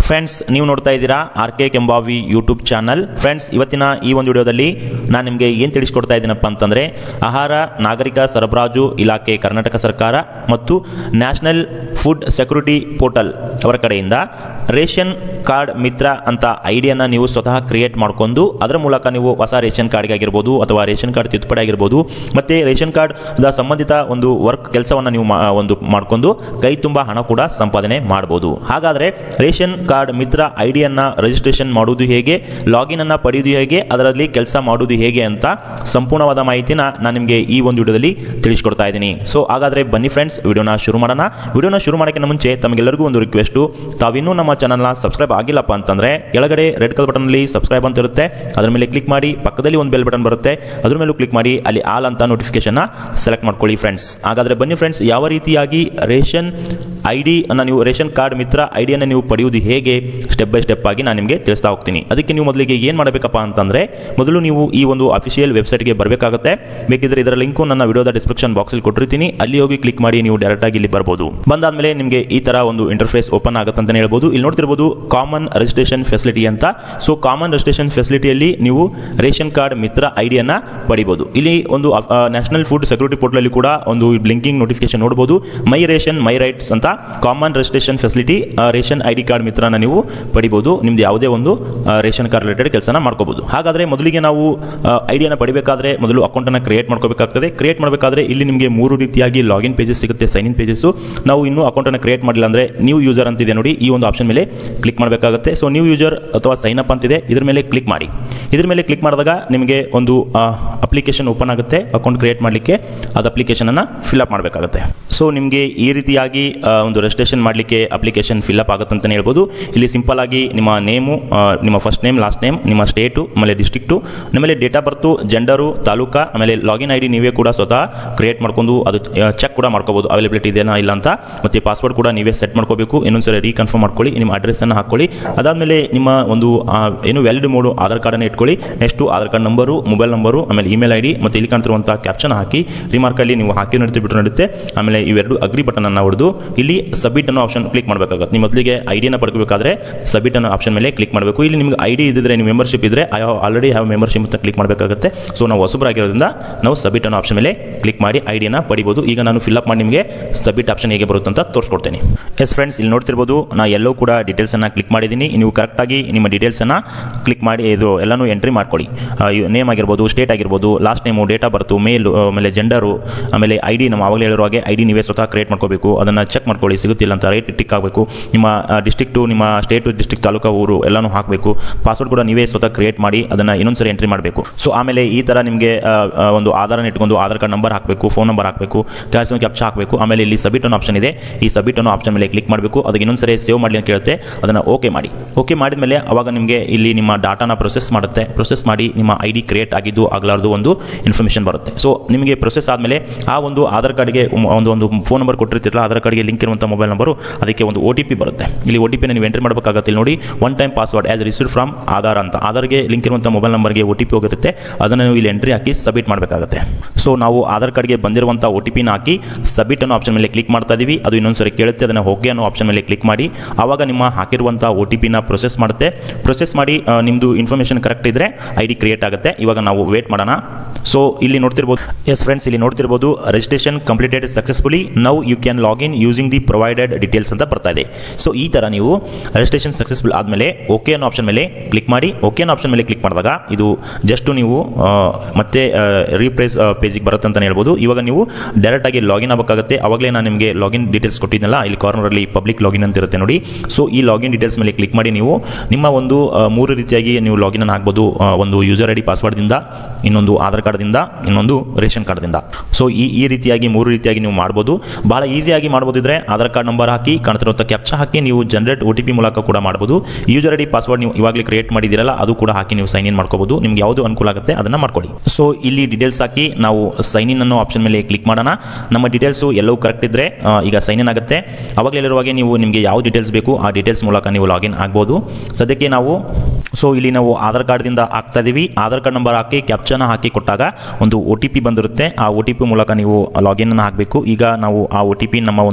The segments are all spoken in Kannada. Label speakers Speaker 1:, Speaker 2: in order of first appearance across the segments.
Speaker 1: ಫ್ರೆಂಡ್ಸ್ ನೀವು ನೋಡ್ತಾ ಇದ್ದೀರಾ R K Kembavi YouTube channel friends ಇವತ್ತಿನ ಈ ಒಂದು ವಿಡಿಯೋದಲ್ಲಿ ನಾನು ನಿಮಗೆ ಏನು ತಿಳಿಸ್ಕೊಡ್ತಾ ಇದ್ದೀನಪ್ಪ ಅಂತಂದರೆ ಆಹಾರ ನಾಗರಿಕ ಸರಬರಾಜು ಇಲಾಖೆ ಕರ್ನಾಟಕ ಸರ್ಕಾರ ಮತ್ತು ನ್ಯಾಷನಲ್ ಫುಡ್ ಸೆಕ್ಯೂರಿಟಿ ಪೋರ್ಟಲ್ ಅವರ ಕಡೆಯಿಂದ ರೇಷನ್ ಕಾರ್ಡ್ ಮಿತ್ರ ಅಂತ ಐಡಿಯಾನ ನೀವು ಸ್ವತಃ ಕ್ರಿಯೇಟ್ ಮಾಡ್ಕೊಂಡು ಅದರ ಮೂಲಕ ನೀವು ಹೊಸ ರೇಷನ್ ಕಾರ್ಡ್ಗೆ ಆಗಿರ್ಬೋದು ಅಥವಾ ರೇಷನ್ ಕಾರ್ಡ್ ತಿದ್ದುಪಡಿ ಆಗಿರ್ಬೋದು ಮತ್ತೆ ರೇಷನ್ ಕಾರ್ಡ್ ದ ಸಂಬಂಧಿತ ಒಂದು ವರ್ಕ್ ಕೆಲಸವನ್ನು ನೀವು ಮಾ- ಒಂದು ಮಾಡಿಕೊಂಡು ಕೈ ತುಂಬ ಹಣ ಕೂಡ ಸಂಪಾದನೆ ಮಾಡಬಹುದು ಹಾಗಾದರೆ ರೇಷನ್ ಕಾರ್ಡ್ ಮಿತ್ರ ಐಡಿಯನ್ನ ರಿಜಿಸ್ಟ್ರೇಷನ್ ಮಾಡುವುದು ಹೇಗೆ ಲಾಗಿನ್ ಅನ್ನ ಪಡೆಯುವುದು ಹೇಗೆ ಅದರಲ್ಲಿ ಕೆಲಸ ಮಾಡುವುದು ಹೇಗೆ ಅಂತ ಸಂಪೂರ್ಣವಾದ ಮಾಹಿತಿನ ನಾನು ನಿಮಗೆ ಈ ಒಂದು ವಿಡಿಯೋದಲ್ಲಿ ತಿಳಿಸ್ಕೊಡ್ತಾ ಇದ್ದೀನಿ ಸೊ ಹಾಗಾದ್ರೆ ಬನ್ನಿ ಫ್ರೆಂಡ್ಸ್ ವಿಡಿಯೋನ ಶುರು ಮಾಡೋಣ ವಿಡಿಯೋನ ಶುರು ಮಾಡೋಕ್ಕಿಂತ ಮುಂಚೆ ತಮಗೆಲ್ಲರಿಗೂ ಒಂದು ರಿಕ್ವೆಸ್ಟು ತಾವಿನ್ನೂ ನಮ್ಮ ಚಾನಲ್ನ ಸಬ್ಸ್ಕ್ರೈಬ್ ಆಗಿಲ್ಲಪ್ಪ ಅಂತಂದ್ರೆ ಕೆಳಗಡೆ ರೆಡ್ ಕಲರ್ ಬಟನ್ ಅಲ್ಲಿ ಸಬ್ಸ್ಕ್ರೈಬ್ ಅಂತ ಇರುತ್ತೆ ಅದರ ಮೇಲೆ ಕ್ಲಿಕ್ ಮಾಡಿ ಪಕ್ಕದಲ್ಲಿ ಒಂದು ಬೆಲ್ ಬಟನ್ ಬರುತ್ತೆ ಅದ್ರ ಮೇಲೂ ಕ್ಲಿಕ್ ಮಾಡಿ ಅಲ್ಲಿ ಆಲ್ ಅಂತ ನೋಟಿಫಿಕೇಶನ್ ಸೆಲೆಕ್ಟ್ ಮಾಡ್ಕೊಳ್ಳಿ ಫ್ರೆಂಡ್ಸ್ ಹಾಗಾದ್ರೆ ಬನ್ನಿ ಫ್ರೆಂಡ್ಸ್ ಯಾವ ರೀತಿಯಾಗಿ ರೇಷನ್ ಐ ಡಿ ಅನ್ನ ನೀವು ರೇಷನ್ ಕಾರ್ಡ್ ಮಿತ್ರ ಐಡಿಯನ್ನು ನೀವು ಪಡೆಯುವುದು ಹೇಗೆ ಸ್ಟೆಪ್ ಬೈ ಸ್ಟೆಪ್ ಆಗಿ ನಾನು ನಿಮಗೆ ತಿಳಿಸ್ತಾ ಹೋಗ್ತೀನಿ ಅದಕ್ಕೆ ನೀವು ಮೊದಲಿಗೆ ಏನು ಮಾಡಬೇಕಪ್ಪ ಅಂತಂದ್ರೆ ಮೊದಲು ನೀವು ಈ ಒಂದು ಅಫಿಷಿಯಲ್ ವೆಬ್ಸೈಟ್ಗೆ ಬರಬೇಕಾಗುತ್ತೆ ಬೇಕಿದ್ರೆ ಇದರ ಲಿಂಕು ನನ್ನ ವಿಡಿಯೋದ ಡಿಸ್ಕ್ರಿಪ್ಷನ್ ಬಾಕ್ಸಲ್ಲಿ ಕೊಟ್ಟಿರ್ತೀನಿ ಅಲ್ಲಿ ಹೋಗಿ ಕ್ಲಿಕ್ ಮಾಡಿ ನೀವು ಡೈರೆಕ್ಟ್ ಆಗಿ ಇಲ್ಲಿ ಬರ್ಬೋದು ಬಂದಾದ್ಮೇಲೆ ನಿಮಗೆ ಈ ತರ ಒಂದು ಇಂಟರ್ಫೇಸ್ ಓಪನ್ ಆಗುತ್ತೆ ಅಂತ ಹೇಳ್ಬೋದು ಇಲ್ಲಿ ನೋಡ್ತಿರ್ಬೋದು ಕಾಮನ್ ರಿಜಿಸ್ಟ್ರೇಷನ್ ಫೆಸಿಲಿಟಿ ಅಂತ ಸೊ ಕಾಮನ್ ರಿಜಿಸ್ಟ್ರೇಷನ್ ಫೆಸಿಲಿಟಿಯಲ್ಲಿ ನೀವು ರೇಷನ್ ಕಾರ್ಡ್ ಮಿತ್ರ ಐಡಿಯನ್ನ ಪಡಿಬಹುದು ಇಲ್ಲಿ ಒಂದು ನ್ಯಾಷನಲ್ ಫುಡ್ ಸೆಕ್ಯೂರಿಟಿ ಪೋರ್ಟಲ್ ಅಲ್ಲಿ ಕೂಡ ಒಂದು ಬ್ಲಿಂಕಿಂಗ್ ನೋಟಿಫಿಕೇಶನ್ ನೋಡಬಹುದು ಮೈ ರೇಷನ್ ಮೈ ರೈಟ್ಸ್ ಅಂತ common registration facility ration I D card ಮಿತ್ರನ ನೀವು ಪಡಿಬಹುದು ನಿಮ್ದು ಯಾವುದೇ ಒಂದು ರೇಷನ್ ಕಾರ್ಡ್ ರಿಲೇಟೆಡ್ ಕೆಲಸನ ಮಾಡ್ಕೋಬಹುದು ಹಾಗಾದ್ರೆ ಮೊದಲಿಗೆ ನಾವು ಐಡಿಯಾನ ಪಡಿಬೇಕಾದ್ರೆ ಮೊದಲು ಅಕೌಂಟ್ ಅನ್ನ ಕ್ರಿಯೇಟ್ ಮಾಡ್ಕೋಬೇಕಾಗ್ತದೆ ಕ್ರಿಯೇಟ್ ಮಾಡಬೇಕಾದ್ರೆ ಇಲ್ಲಿ ನಿಮಗೆ ಮೂರು ರೀತಿಯಾಗಿ ಲಾಗಿನ್ ಪೇಜಸ್ ಸಿಗುತ್ತೆ ಸೈನ್ ಇನ್ ಪೇಜಸ್ ನಾವು ಇನ್ನೂ ಅಕೌಂಟ್ ಅನ್ನ ಕ್ರಿಯೇಟ್ ಮಾಡಿಲ್ಲ ಅಂದ್ರೆ ನ್ಯೂ ಯೂಸರ್ ಅಂತಿದೆ ನೋಡಿ ಈ ಒಂದು ಆಪ್ಷನ್ ಮೇಲೆ ಕ್ಲಿಕ್ ಮಾಡಬೇಕಾಗುತ್ತೆ ಸೊ ನ್ಯೂ ಯೂಸರ್ ಅಥವಾ ಸೈನ್ ಅಪ್ ಅಂತಿದೆ ಇದ್ರ ಮೇಲೆ ಕ್ಲಿಕ್ ಮಾಡಿ ಇದ್ರ ಮೇಲೆ ಕ್ಲಿಕ್ ಮಾಡಿದಾಗ ನಿಮಗೆ ಒಂದು ಅಪ್ಲಿಕೇಶನ್ ಓಪನ್ ಆಗುತ್ತೆ ಅಕೌಂಟ್ ಕ್ರಿಯೇಟ್ ಮಾಡಲಿಕ್ಕೆ ಅದು ಅಪ್ಲಿಕೇಶನ್ ಅನ್ನ ಫಿಲ್ ಅಪ್ ಮಾಡಬೇಕಾಗುತ್ತೆ ಸೊ ನಿಮಗೆ ಈ ರೀತಿಯಾಗಿ ಆ, ಒಂದು ರಿಜಿಸ್ಟ್ರೇಷನ್ ಮಾಡಲಿಕ್ಕೆ ಅಪ್ಲಿಕೇಶನ್ ಫಿಲ್ ಅಪ್ ಆಗುತ್ತೆ ಅಂತಲೇ ಹೇಳ್ಬೋದು ಇಲ್ಲಿ ಸಿಂಪಲ್ ಆಗಿ ನಿಮ್ಮ ನೇಮು ಆ, ನಿಮ್ಮ ಫಸ್ಟ್ ನೇಮ್ ಲಾಸ್ಟ್ ನೇಮ್ ನಿಮ್ಮ ಸ್ಟೇಟು ಆಮೇಲೆ ಡಿಸ್ಟ್ರಿಕ್ಟು ಆಮೇಲೆ date of birth gender taluka ಆಮೇಲೆ ಲಾಗಿನ್ ಐ ಡಿ ನೀವೇ ಕೂಡ ಸ್ವತಃ ಕ್ರಿಯೇಟ್ ಮಾಡ್ಕೊಂಡು ಅದು ಚೆಕ್ ಕೂಡ ಮಾಡ್ಕೋಬಹುದು ಅವೈಲಬಿಲಿಟಿ ಇದೆಯಾ ಇಲ್ಲ ಅಂತ ಮತ್ತೆ ಪಾಸ್ವರ್ಡ್ ಕೂಡ ನೀವೇ ಸೆಟ್ ಮಾಡ್ಕೋಬೇಕು ಇನ್ನೊಂದ್ಸರಿ ರೀಕನ್ಫರ್ಮ್ ಮಾಡ್ಕೊಳ್ಳಿ ನಿಮ್ಮ ಅಡ್ರೆಸ್ ಅನ್ನು ಹಾಕೊಳ್ಳಿ ಅದಾದ್ಮೇಲೆ ನಿಮ್ಮ ಒಂದು ಆ, ಏನು ವ್ಯಾಲಿಡ್ ಮೋಡು ಆಧಾರ್ ಕಾರ್ಡ್ ಅನ್ನು ಇಟ್ಕೊಳ್ಳಿ next Aadhaar card number mobile number ಆಮೇಲೆ ಇಮೇಲ್ ಐ ಡಿ ಮತ್ತೆ ಇಲ್ಲಿ ಕಾಣ್ತಿರುವಂತಹ ಕ್ಯಾಪ್ಷನ್ ಹಾಕಿ ರಿಮಾರ್ಕ್ ಅಲ್ಲಿ ನೀವು ಹಾಕಿ ನಡೀತಿ ಬಿಟ್ಟು ನಡುತ್ತೆ ಆಮೇಲೆ ಇವೆರಡು ಅಗ್ರಿ ಬಟನ್ ಅನ್ನ ಹೊಡೆದು ಇಲ್ಲಿ ಸಬ್ಮಿಟ್ ಅನ್ನೋ ಆಪ್ಷನ್ ಕ್ಲಿಕ್ ಮಾಡಬೇಕಾಗುತ್ತೆ ನೀವು ಮೊದಲಿಗೆ ಐಡಿನ ಪಡ್ಕೋಬೇಕಾದ್ರೆ ಸಬ್ಮಿಟ್ ಅನ್ನೋ ಆಪ್ಷನ್ ಮೇಲೆ ಕ್ಲಿಕ್ ಮಾಡಬೇಕು ಇಲ್ಲಿ ನಿಮಗೆ ಐಡಿ ಇದ್ದಿದ್ರೆ ನೀವು ಮೆಂಬರ್ಶಿಪ್ ಇದ್ರೆ ಐ ಆಲ್ರೆಡಿ ಹ್ಯಾವ್ ಮೆಂಬರ್ಶಿಪ್ ಅಂತ ಕ್ಲಿಕ್ ಮಾಡಬೇಕಾಗುತ್ತೆ ಸೊ ನಾವು ಹೊಸಬರಾಗಿರೋದ್ರಿಂದ ನಾವು ಸಬ್ಮಿಟ್ ಅನ್ನೋ ಆಪ್ಷನ್ ಮೇಲೆ ಕ್ಲಿಕ್ ಮಾಡಿ ಐಡಿನ ಪಡಿಬೋದು ಈಗ ನಾನು ಫಿಲ್ ಅಪ್ ಮಾಡಿ ನಿಮಗೆ ಸಬ್ಮಿಟ್ ಆಪ್ಷನ್ ಹೇಗೆ ಬರುತ್ತೆ ಅಂತ ತೋರಿಸ್ಕೊಡ್ತೇನೆ ಎಸ್ ಫ್ರೆಂಡ್ಸ್ ಇಲ್ಲಿ ನೋಡ್ತಿರ್ಬೋದು ನಾ ಎಲ್ಲೋ ಕೂಡ ಡೀಟೇಲ್ಸ್ ಅನ್ನ ಕ್ಲಿಕ್ ಮಾಡಿದ್ದೀನಿ ನೀವು ಕರೆಕ್ಟಾಗಿ ನಿಮ್ಮ ಡೀಟೇಲ್ಸ್ ಅನ್ನ ಕ್ಲಿಕ್ ಮಾಡಿ ಇದು ಎಲ್ಲಾನು ಎಂಟ್ರಿ ಮಾಡ್ಕೊಳ್ಳಿ ನೇಮ್ ಆಗಿರ್ಬೋದು ಸ್ಟೇಟ್ ಆಗಿರ್ಬೋದು last name date of birth male ಆಮೇಲೆ ಜೆಂಡರು ಆಮೇಲೆ ಐ ಡಿ ನಮ್ಮ ಆವಾಗಲೇ ಹೇಳಿರೋ ಹಾಗೆ ಐ ಡಿ ನೀವೇ ಸ್ವತಃ ಕ್ರಿಯೇಟ್ ಮಾಡ್ಕೋಬೇಕು ಅದನ್ನು ಚೆಕ್ ಮಾಡ್ಕೊಳ್ಳಿ ಸಿಗುತ್ತಿಲ್ಲ ಅಂತ ರೈಟ್ ಟಿಕ್ ಆಗಬೇಕು ನಿಮ್ಮ ಡಿಸ್ಟ್ರಿಕ್ಟು ನಿಮ್ಮ ಸ್ಟೇಟು ಡಿಸ್ಟ್ರಿಕ್ಟ್ ತಾಲೂಕು ಊರು ಎಲ್ಲಾನು ಹಾಕಬೇಕು ಪಾಸ್ವರ್ಡ್ ಕೂಡ ನೀವೇ ಸ್ವತಃ ಕ್ರಿಯೇಟ್ ಮಾಡಿ ಅದನ್ನು ಇನ್ನೊಂದ್ಸರಿ ಎಂಟ್ರಿ ಮಾಡಬೇಕು ಸೊ ಆಮೇಲೆ ಈ ಥರ ನಿಮಗೆ ಒಂದು ಆಧಾರನ ಇಟ್ಕೊಂಡು ಆಧಾರ್ ಕಾರ್ಡ್ ನಂಬರ್ ಹಾಕಬೇಕು ಫೋನ್ ನಂಬರ್ ಹಾಕಬೇಕು ಕ್ಯಾಲ್ಸಿಯಂ ಕ್ಯಾಪ್ಚಾ ಹಾಕಬೇಕು ಆಮೇಲೆ ಇಲ್ಲಿ ಸಬ್ಮಿಟ್ ಅನ್ನೋ ಆಪ್ಷನ್ ಇದೆ ಈ ಸಬ್ಮಿಟ್ ಅನ್ನೋ ಆಪ್ಷನ್ ಮೇಲೆ ಕ್ಲಿಕ್ ಮಾಡಬೇಕು ಅದಕ್ಕೆ ಇನ್ನೊಂದ್ಸರಿ ಸೇವ್ ಮಾಡಲಿ ಅಂತ ಕೇಳುತ್ತೆ ಅದನ್ನು ಓಕೆ ಮಾಡಿ ಓಕೆ ಮಾಡಿದ್ಮೇಲೆ ಅವಾಗ ನಿಮಗೆ ಇಲ್ಲಿ ನಿಮ್ಮ ಡಾಟಾನ ಪ್ರೊಸೆಸ್ ಮಾಡುತ್ತೆ ಪ್ರೊಸೆಸ್ ಮಾಡಿ ನಿಮ್ಮ ಐ ಡಿ ಕ್ರಿಯೇಟ್ ಆಗಿದ್ದು ಆಗಲಾರ್ದು ಒಂದು ಇನ್ಫಾರ್ಮೇಷನ್ ಬರುತ್ತೆ ಸೊ ನಿಮಗೆ ಪ್ರೊಸೆಸ್ ಆದಮೇಲೆ ಆ ಒಂದು ಆಧಾರ್ ಕಾರ್ಡ್ಗೆ ಒಂದು ಒಂದು ಫೋನ್ ನಂಬರ್ ಕೊಟ್ಟಿರ್ತಿರಲ್ಲ ಆಧಾರ್ ಕಾರ್ಡ್ಗೆ ಲಿಂಕ್ ಇರುವಂಥ ಮೊಬೈಲ್ ನಂಬರು ಅದಕ್ಕೆ ಒಂದು ಒ ಟಿ ಪಿ ಬರುತ್ತೆ ಇಲ್ಲಿ ಒ ಟಿ ಪಿನ ನೀವು ಎಂಟ್ರಿ ಮಾಡಬೇಕಾಗುತ್ತೆ ಇಲ್ಲಿ ನೋಡಿ one time password as received from Aadhaar ಅಂತ ಆಧಾರ್ಗೆ ಲಿಂಕ್ ಇರುವಂಥ ಮೊಬೈಲ್ ನಂಬರ್ಗೆ ಒ ಟಿ ಪಿ ಹೋಗಿರುತ್ತೆ ಅದನ್ನು ನೀವು ಇಲ್ಲಿ ಎಂಟ್ರಿ ಹಾಕಿ ಸಬ್ಮಿಟ್ ಮಾಡಬೇಕಾಗುತ್ತೆ ಸೊ ನಾವು ಆಧಾರ್ ಕಾರ್ಡ್ಗೆ ಬಂದಿರುವಂಥ ಒ ಟಿ ಪಿನ ಹಾಕಿ ಸಬ್ಮಿಟ್ ಅನ್ನೋ ಆಪ್ಷನ್ ಮೇಲೆ ಕ್ಲಿಕ್ ಮಾಡ್ತಾ ಇದೀವಿ ಅದು ಇನ್ನೊಂದ್ಸರಿ ಕೇಳುತ್ತೆ ಅದನ್ನು ಹೋಗಿ ಅನ್ನೋ ಆಪ್ಷನ್ ಮೇಲೆ ಕ್ಲಿಕ್ ಮಾಡಿ ಆವಾಗ ನಿಮ್ಮ ಹಾಕಿರುವಂಥ ಒ ಟಿ ಪಿನ ಪ್ರೊಸೆಸ್ ಮಾಡುತ್ತೆ ಪ್ರೊಸೆಸ್ ಮಾಡಿ ಆ, ನಿಮ್ದು ಇನ್ಫಾರ್ಮೇಷನ್ ಕರೆಕ್ಟ್ ಇದ್ರೆ ಐ ಡಿ ಕ್ರಿಯೇಟ್ ಆಗುತ್ತೆ ಇವಾಗ ನಾವು ವೇಟ್ ಮಾಡೋಣ ಸೊ ಇಲ್ಲಿ ನೋಡ್ತಿರ್ಬೋದು ಎಸ್ ಫ್ರೆಂಡ್ಸ್ ಇಲ್ಲಿ ನೋಡ್ತಿರ್ಬೋದು registration completed successfully now you can login using the provided details ಅಂತ ಬರ್ತಾ ಇದೆ ಸೊ ಈ ತರ ನೀವು ರಿಜಿಸ್ಟ್ರೇಷನ್ ಸಕ್ಸಸ್ಫುಲ್ ಆದಮೇಲೆ ಓಕೆ ಅನ್ನೋ ಆಪ್ಷನ್ ಮೇಲೆ ಕ್ಲಿಕ್ ಮಾಡಿ ಓಕೆ ಅನ್ನೋ ಆಪ್ಷನ್ ಮೇಲೆ ಕ್ಲಿಕ್ ಮಾಡಿದಾಗ ಇದು ಜಸ್ಟ್ ನೀವು ಆ, ಮತ್ತೆ ರೀಪ್ರೇಸ್ ಪೇಜಿಗೆ ಬರುತ್ತೆ ಅಂತ ಹೇಳ್ಬೋದು ಇವಾಗ ನೀವು ಡೈರೆಕ್ಟ್ ಆಗಿ ಲಾಗಿನ್ ಆಗಬೇಕಾಗುತ್ತೆ ಅವಾಗಲೇ ನಾನು ನಿಮಗೆ ಲಾಗಿನ್ ಡೀಟೇಲ್ಸ್ ಕೊಟ್ಟಿದ್ದೆನಲ್ಲ ಇಲ್ಲಿ ಕಾರ್ನರಲ್ಲಿ ಪಬ್ಲಿಕ್ ಲಾಗಿನ್ ಅಂತ ಇರುತ್ತೆ ನೋಡಿ ಸೊ ಈ ಲಾಗಿನ್ ಡೀಟೇಲ್ಸ್ ಮೇಲೆ ಕ್ಲಿಕ್ ಮಾಡಿ ನೀವು ನಿಮ್ಮ ಒಂದು ಆ, ಮೂರು ರೀತಿಯಾಗಿ ನೀವು ಲಾಗಿನ್ ಅನ್ನು ಆಗ್ಬೋದು ಆ, ಒಂದು ಯೂಸರ್ ಐ ಡಿ ಪಾಸ್ವರ್ಡ್ದಿಂದ ಇನ್ನೊಂದು ಆಧಾರ್ ಕಾರ್ಡ್ದಿಂದ ಇನ್ನೊಂದು ರೇಷನ್ ಕಾರ್ಡ್ದಿಂದ ಸೊ ಈ ಈ ರೀತಿಯಾಗಿ ಮೂರು ರೀತಿಯಾಗಿ ನೀವು ಮಾಡ್ಬೋದು ಬಹಳ ಈಸಿಯಾಗಿ ಮಾಡ್ಬೋದಿದ್ರೆ ಆಧಾರ್ ಕಾರ್ಡ್ ನಂಬರ್ ಹಾಕಿ ಕಾಣ್ತಿರುವಂಥ ಕ್ಯಾಪ್ಚಾ ಹಾಕಿ ನೀವು ಜನರೇಟ್ ಒ ಟಿ ಪಿ ಮೂಲಕ ಕೂಡ ಮಾಡ್ಬೋದು ಯೂಸರ್ ಐ ಡಿ ಪಾಸ್ವರ್ಡ್ ನೀವು ಇವಾಗಲೇ ಕ್ರಿಯೇಟ್ ಮಾಡಿದಿರಲ್ಲ ಅದು ಕೂಡ ಹಾಕಿ ನೀವು ಸೈನ್ ಇನ್ ಮಾಡ್ಕೋಬಹುದು ನಿಮ್ಗೆ ಯಾವುದು ಅನುಕೂಲ ಆಗುತ್ತೆ ಅದನ್ನ ಮಾಡ್ಕೊಳ್ಳಿ ಸೊ ಇಲ್ಲಿ ಡೀಟೇಲ್ಸ್ ಹಾಕಿ ನಾವು ಸೈನ್ ಇನ್ ಅನ್ನೋ ಆಪ್ಷನ್ ಮೇಲೆ ಕ್ಲಿಕ್ ಮಾಡೋಣ ನಮ್ಮ ಡೀಟೇಲ್ಸ್ ಎಲ್ಲವೂ ಕರೆಕ್ಟ್ ಇದ್ರೆ ಆ, ಈಗ ಸೈನ್ ಇನ್ ಆಗುತ್ತೆ ಅವಾಗಲೇ ಹೇಳಿರುವಾಗೆ ನೀವು ನಿಮಗೆ ಯಾವ ಡೀಟೇಲ್ಸ್ ಬೇಕು ಆ ಡೀಟೇಲ್ಸ್ ಮೂಲಕ ನೀವು ಲಾಗಿನ್ ಆಗ್ಬೋದು ಸದ್ಯಕ್ಕೆ ನಾವು ಸೊ ಇಲ್ಲಿ ನಾವು ಆಧಾರ್ ಕಾರ್ಡ್ದಿಂದ ಆಗ್ತಾ ಇದೀವಿ ಆಧಾರ್ ಕಾರ್ಡ್ ನಂಬರ್ ಹಾಕಿ ಕ್ಯಾಪ್ಚನ ಹಾಕಿ ಕೊಟ್ಟಾಗ ಒಂದು ಒ ಟಿ ಪಿ ಬಂದಿರುತ್ತೆ ಆ ಒ ಟಿ ಪಿ ಮೂಲಕ ನೀವು ಲಾಗಿನ್ ಅನ್ನು ಹಾಕಬೇಕು ಈಗ ನಾವು ಆ ಒ ಟಿ ಪಿ ನಮ್ಮ ಒಂದು ಮೊಬೈಲ್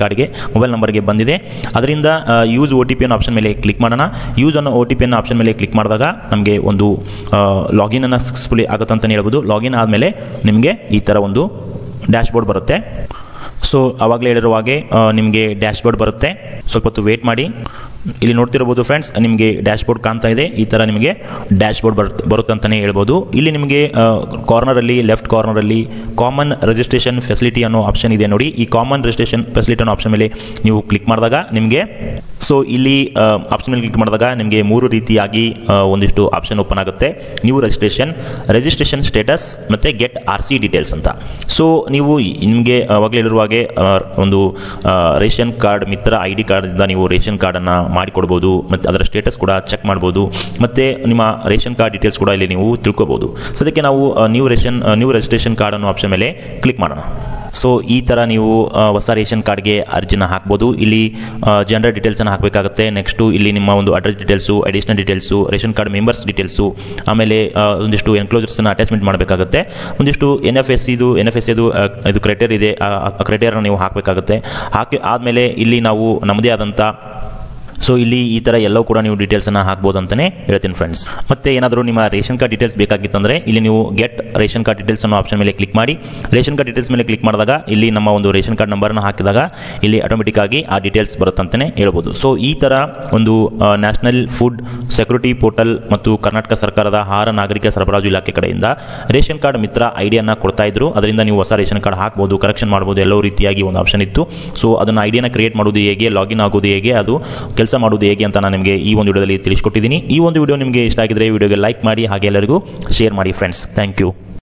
Speaker 1: ಕಾರ್ಡ್ಗೆ ಮೊಬೈಲ್ ನಂಬರ್ಗೆ ಬಂದಿದೆ ಅದರಿಂದ ಯೂಸ್ ಒ ಟಿ ಪಿ ಅನ್ನೋ ಆಪ್ಷನ್ ಮೇಲೆ ಕ್ಲಿಕ್ ಮಾಡೋಣ ಯೂಸ್ ಅನ್ನೋ ಒ ಟಿ ಪಿ ಅನ್ನೋ ಆಪ್ಷನ್ ಮೇಲೆ ಕ್ಲಿಕ್ ಮಾಡಿದಾಗ ನಮಗೆ ಒಂದು ಲಾಗಿನ್ ಅನ್ನು ಸಕ್ಸಸ್ಫುಲಿ ಆಗುತ್ತೆ ಅಂತಲೇ ಹೇಳ್ಬೋದು ಲಾಗಿನ್ ಆದಮೇಲೆ ನಿಮಗೆ ಈ ಥರ ಒಂದು ಡ್ಯಾಶ್ ಬೋರ್ಡ್ ಬರುತ್ತೆ ಸೊ ಆವಾಗಲೇ ಹೇಳಿರುವ ಹಾಗೆ ಆ, ನಿಮಗೆ ಡ್ಯಾಶ್ ಬೋರ್ಡ್ ಬರುತ್ತೆ ಸ್ವಲ್ಪ ಹೊತ್ತು ವೇಟ್ ಮಾಡಿ ಇಲ್ಲಿ ನೋಡ್ತಿರ್ಬೋದು ಫ್ರೆಂಡ್ಸ್ ನಿಮಗೆ ಡ್ಯಾಶ್ ಬೋರ್ಡ್ ಕಾಣ್ತಾ ಇದೆ ಈ ಥರ ನಿಮಗೆ ಡ್ಯಾಶ್ ಬೋರ್ಡ್ ಬರುತ್ತೆ ಬರುತ್ತೆ ಅಂತಲೇ ಹೇಳ್ಬೋದು ಇಲ್ಲಿ ನಿಮಗೆ ಕಾರ್ನರಲ್ಲಿ ಲೆಫ್ಟ್ ಕಾರ್ನರಲ್ಲಿ ಕಾಮನ್ ರಿಜಿಸ್ಟ್ರೇಷನ್ ಫೆಸಿಲಿಟಿ ಅನ್ನೋ ಆಪ್ಷನ್ ಇದೆ ನೋಡಿ ಈ ಕಾಮನ್ ರಿಜಿಸ್ಟ್ರೇಷನ್ ಫೆಸಿಲಿಟಿ ಅನ್ನೋ ಆಪ್ಷನ್ ಮೇಲೆ ನೀವು ಕ್ಲಿಕ್ ಮಾಡಿದಾಗ ನಿಮಗೆ ಸೊ ಇಲ್ಲಿ ಆಪ್ಷನ್ ಮೇಲೆ ಕ್ಲಿಕ್ ಮಾಡಿದಾಗ ನಿಮಗೆ ಮೂರು ರೀತಿಯಾಗಿ ಆ, ಒಂದಿಷ್ಟು ಆಪ್ಷನ್ ಓಪನ್ ಆಗುತ್ತೆ ನ್ಯೂ ರಿಜಿಸ್ಟ್ರೇಷನ್ ರಿಜಿಸ್ಟ್ರೇಷನ್ ಸ್ಟೇಟಸ್ ಮತ್ತು ಗೆಟ್ ಆರ್ ಸಿ ಡೀಟೇಲ್ಸ್ ಅಂತ ಸೊ ನೀವು ನಿಮಗೆ ಅವಾಗಲೇ ಹೇಳಿರುವ ಹಾಗೆ ಆ, ಒಂದು ಆ, ration card Mitra I D ಕಾರ್ಡ್ನಿಂದ ನೀವು ರೇಷನ್ ಕಾರ್ಡನ್ನು ಮಾಡಿಕೊಡ್ಬೋದು ಮತ್ತು ಅದರ ಸ್ಟೇಟಸ್ ಕೂಡ ಚೆಕ್ ಮಾಡ್ಬೋದು ಮತ್ತು ನಿಮ್ಮ ರೇಷನ್ ಕಾರ್ಡ್ ಡೀಟೇಲ್ಸ್ ಕೂಡ ಇಲ್ಲಿ ನೀವು ತಿಳ್ಕೊಬೋದು ಸೊ ಅದಕ್ಕೆ ನಾವು new ration new registration card ಅನ್ನೋ ಆಪ್ಷನ್ ಮೇಲೆ ಕ್ಲಿಕ್ ಮಾಡೋಣ ಸೊ ಈ ಥರ ನೀವು ಆ, ಹೊಸ ರೇಷನ್ ಕಾರ್ಡ್ಗೆ ಅರ್ಜಿನ ಹಾಕ್ಬೋದು ಇಲ್ಲಿ ಜನರಲ್ ಡೀಟೇಲ್ಸನ್ನು ಹಾಕಬೇಕಾಗುತ್ತೆ ನೆಕ್ಸ್ಟು ಇಲ್ಲಿ ನಿಮ್ಮ ಒಂದು address details additional details ration card members details ಆಮೇಲೆ ಆ, ಒಂದಿಷ್ಟು ಎನ್ಕ್ಲೋಜರ್ಸನ್ನು ಅಟ್ಯಾಚ್ಮೆಂಟ್ ಮಾಡಬೇಕಾಗುತ್ತೆ ಒಂದಿಷ್ಟು ಎನ್ ಎಫ್ ಎಸ್ ಇದು ಎನ್ ಎಫ್ ಎಸ್ ಇದು ಆ, ಇದು ಕ್ರೈಟೇರ್ ಇದೆ ಆ ಕ್ರೈಟೇರಿಯಾ ನೀವು ಹಾಕಬೇಕಾಗುತ್ತೆ ಹಾಕಿ ಆದಮೇಲೆ ಇಲ್ಲಿ ನಾವು ನಮ್ಮದೇ ಆದಂಥ ಸೊ ಇಲ್ಲಿ ಈ ಥರ ಎಲ್ಲವೂ ಕೂಡ ನೀವು ಡೀಟೇಲ್ಸನ್ನು ಹಾಕ್ಬೋದು ಅಂತಲೇ ಹೇಳ್ತೀನಿ ಫ್ರೆಂಡ್ಸ್ ಮತ್ತೆ ಏನಾದರೂ ನಿಮ್ಮ ರೇಷನ್ ಕಾರ್ಡ್ ಡೀಟೇಲ್ಸ್ ಬೇಕಾಗಿತ್ತಂದರೆ ಇಲ್ಲಿ ನೀವು ಗೆಟ್ ರೇಷನ್ ಕಾರ್ಡ್ ಡೀಟೇಲ್ಸ್ ಅನ್ನೋ ಆಪ್ಷನ್ ಮೇಲೆ ಕ್ಲಿಕ್ ಮಾಡಿ ರೇಷನ್ ಕಾರ್ಡ್ ಡೀಟೇಲ್ಸ್ ಮೇಲೆ ಕ್ಲಿಕ್ ಮಾಡಿದಾಗ ಇಲ್ಲಿ ನಮ್ಮ ಒಂದು ರೇಷನ್ ಕಾರ್ಡ್ ನಂಬರ್ನ ಹಾಕಿದಾಗ ಇಲ್ಲಿ ಆಟೋಮೆಟಿಕ್ ಆಗಿ ಆ ಡೀಟೇಲ್ಸ್ ಬರುತ್ತಂತಲೇ ಹೇಳ್ಬೋದು ಸೊ ಈ ಥರ ಒಂದು ನ್ಯಾಷನಲ್ ಫುಡ್ ಸೆಕ್ಯೂರಿಟಿ ಪೋರ್ಟಲ್ ಮತ್ತು ಕರ್ನಾಟಕ ಸರ್ಕಾರದ ಆಹಾರ ನಾಗರಿಕ ಸರಬರಾಜು ಇಲಾಖೆ ಕಡೆಯಿಂದ ರೇಷನ್ ಕಾರ್ಡ್ ಮಿತ್ರ ಐಡಿಯನ್ನು ಕೊಡ್ತಾ ಇದ್ರು ಅದರಿಂದ ನೀವು ಹೊಸ ರೇಷನ್ ಕಾರ್ಡ್ ಹಾಕ್ಬೋದು ಕರೆಕ್ಷನ್ ಮಾಡ್ಬೋದು ಎಲ್ಲೋ ರೀತಿಯಾಗಿ ಒಂದು ಆಪ್ಷನ್ ಇತ್ತು ಸೊ ಅದನ್ನು ಐಡಿಯಾನ ಕ್ರಿಯೇಟ್ ಮಾಡೋದು ಹೇಗೆ ಲಾಗಿನ್ ಆಗೋದು ಹೇಗೆ ಅದು ಕೆಲಸ ಮಾಡೋದು ಹೇಗೆ ಅಂತ ನಾನು ನಿಮಗೆ ಈ ಒಂದು ವಿಡಿಯೋದಲ್ಲಿ ತಿಳಿಸ್ಕೊಟ್ಟಿದ್ದೀನಿ ಈ ಒಂದು ವಿಡಿಯೋ ನಿಮಗೆ ಇಷ್ಟ ಆಗಿದ್ರೆ ವಿಡಿಯೋಗೆ ಲೈಕ್ ಮಾಡಿ ಹಾಗೆ ಎಲ್ಲರಿಗೂ ಶೇರ್ ಮಾಡಿ ಫ್ರೆಂಡ್ಸ್ ಥ್ಯಾಂಕ್ ಯು